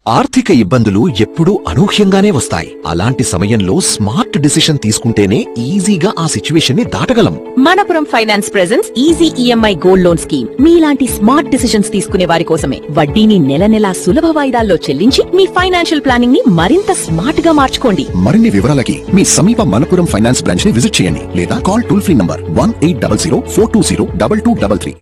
ఆర్థిక ఇబ్బందులు ఎప్పుడూ అనూహ్యంగానే వస్తాయి అలాంటి సమయంలో స్మార్ట్ డిసిషన్ తీసుకుంటేనే ఈజీగా ఆ సిచ్యువేషన్ ని దాటగలం Manappuram finance presence easy EMI gold loan scheme మీలాంటి స్మార్ట్ డిసిషన్స్ తీసుకునే వారి కోసమే వడ్డీని నెల నెలా సులభ వాయిదాల్లో చెల్లించి మీ ఫైనాన్షియల్ ప్లానింగ్ ని మరింత స్మార్ట్ గా మార్చుకోండి మరిన్ని వివరాలకి మీ సమీప మనపురం ఫైనాన్స్ బ్రాంచ్ ని విజిట్ చేయండి లేదా call toll free number one eight double zero four two zero double two double three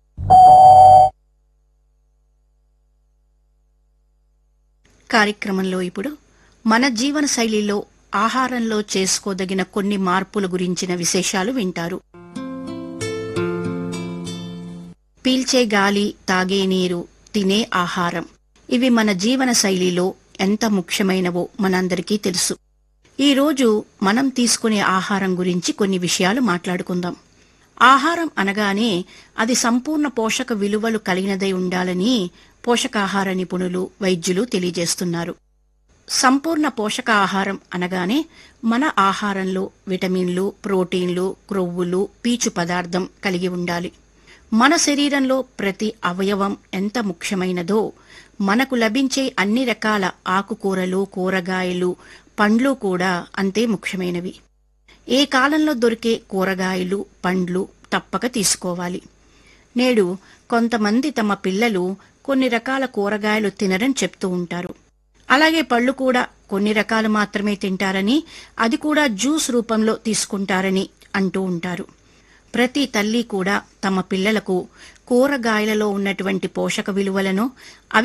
కార్యక్రమంలో ఇప్పుడు మన జీవన శైలిలో ఆహారంలో చేసుకోదగిన కొన్ని మార్పుల గురించిన విశేషాలు వింటారు పీల్చే గాలి తాగే నీరు తినే ఆహారం ఇవి మన జీవన శైలిలో ఎంత ముఖ్యమైనవో మనందరికీ తెలుసు ఈ రోజు మనం తీసుకునే ఆహారం గురించి కొన్ని విషయాలు మాట్లాడుకుందాం ఆహారం అనగానే అది సంపూర్ణ పోషక విలువలు కలిగినదై ఉండాలని పోషకాహార నిపుణులు వైద్యులు తెలియజేస్తున్నారు సంపూర్ణ పోషక ఆహారం అనగానే మన ఆహారంలో విటమిన్లు ప్రోటీన్లు క్రొవ్వులు పీచు పదార్థం కలిగి ఉండాలి మన శరీరంలో ప్రతి అవయవం ఎంత ముఖ్యమైనదో మనకు లభించే అన్ని రకాల ఆకుకూరలు కూరగాయలు పండ్లు కూడా అంతే ముఖ్యమైనవి ఏ కాలంలో దొరికే కూరగాయలు పండ్లు తప్పక తీసుకోవాలి నేడు కొంతమంది తమ పిల్లలు కొన్ని రకాల కూరగాయలు తినరని చెప్తూ ఉంటారు అలాగే పళ్ళు కూడా కొన్ని రకాలు మాత్రమే తింటారని అది కూడా జ్యూస్ రూపంలో తీసుకుంటారని అంటూ ఉంటారు ప్రతి తల్లి కూడా తమ పిల్లలకు కూరగాయలలో ఉన్నటువంటి పోషక విలువలను అవి